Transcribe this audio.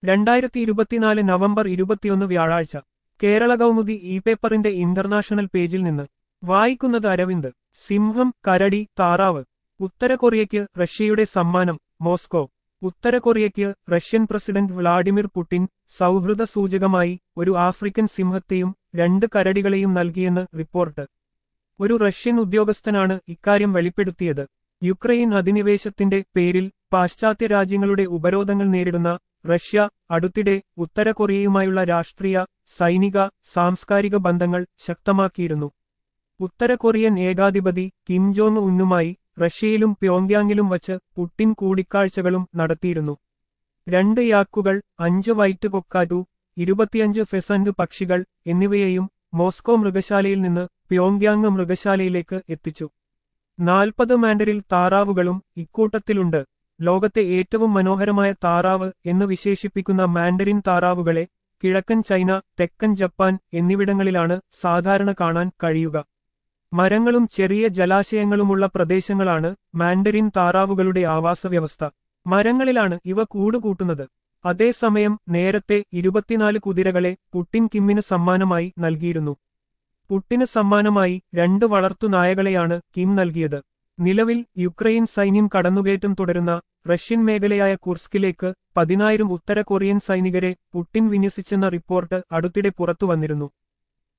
രണ്ടായിരത്തി ഇരുപത്തിനാല് നവംബർ ഇരുപത്തിയൊന്ന് വ്യാഴാഴ്ച കേരള കൗമുദി ഇ പേപ്പറിന്റെ ഇന്റർനാഷണൽ പേജിൽ നിന്ന് വായിക്കുന്നത് അരവിന്ദ് സിംഹം കരടി താറാവ് ഉത്തര കൊറിയയ്ക്ക് റഷ്യയുടെ സമ്മാനം മോസ്കോ ഉത്തര കൊറിയയ്ക്ക് റഷ്യൻ പ്രസിഡന്റ് വ്ളാഡിമിർ പുടിൻ സൗഹൃദ സൂചകമായി ഒരു ആഫ്രിക്കൻ സിംഹത്തെയും രണ്ട് കരടികളെയും നൽകിയെന്ന് റിപ്പോർട്ട് ഒരു റഷ്യൻ ഉദ്യോഗസ്ഥനാണ് ഇക്കാര്യം വെളിപ്പെടുത്തിയത് യുക്രൈൻ അധിനിവേശത്തിന്റെ പേരിൽ പാശ്ചാത്യ രാജ്യങ്ങളുടെ ഉപരോധങ്ങൾ നേരിടുന്ന റഷ്യ അടുത്തിടെ ഉത്തര കൊറിയയുമായുള്ള രാഷ്ട്രീയ സൈനിക സാംസ്കാരിക ബന്ധങ്ങൾ ശക്തമാക്കിയിരുന്നു ഉത്തര കൊറിയൻ ഏകാധിപതി കിം ജോങ് ഉന്നുമായി റഷ്യയിലും പ്യോങ്യാങ്ങിലും വച്ച് പുട്ടിൻ കൂടിക്കാഴ്ചകളും നടത്തിയിരുന്നു രണ്ട് യാക്കുകൾ അഞ്ച് വൈറ്റ് കൊക്കാറ്റു ഇരുപത്തിയഞ്ച് ഫെസന്റ് പക്ഷികൾ എന്നിവയെയും മോസ്കോ മൃഗശാലയിൽ നിന്ന് പ്യോങ്യാങ് മൃഗശാലയിലേക്ക് എത്തിച്ചു നാൽപ്പത് മാൻഡരിൽ താറാവുകളും ഇക്കൂട്ടത്തിലുണ്ട് ലോകത്തെ ഏറ്റവും മനോഹരമായ താറാവ് എന്ന് വിശേഷിപ്പിക്കുന്ന മാൻഡരിൻ താറാവുകളെ കിഴക്കൻ ചൈന തെക്കൻ ജപ്പാൻ എന്നിവിടങ്ങളിലാണ് സാധാരണ കാണാൻ കഴിയുക മരങ്ങളും ചെറിയ ജലാശയങ്ങളുമുള്ള പ്രദേശങ്ങളാണ് മാൻഡരിൻ താറാവുകളുടെ ആവാസവ്യവസ്ഥ മരങ്ങളിലാണ് ഇവ കൂടുകൂട്ടുന്നത് അതേസമയം നേരത്തെ ഇരുപത്തിനാല് കുതിരകളെ പുട്ടിൻ കിമ്മിന് സമ്മാനമായി നൽകിയിരുന്നു പുട്ടിന് സമ്മാനമായി രണ്ട് വളർത്തു നായകളെയാണ് കിം നൽകിയത് നിലവിൽ യുക്രൈൻ സൈന്യം കടന്നുകയറ്റം തുടരുന്ന റഷ്യൻ മേഖലയായ കുർസ്കിലേക്ക് പതിനായിരം ഉത്തര കൊറിയൻ സൈനികരെ പുട്ടിൻ വിന്യസിച്ചെന്ന റിപ്പോർട്ട് അടുത്തിടെ പുറത്തുവന്നിരുന്നു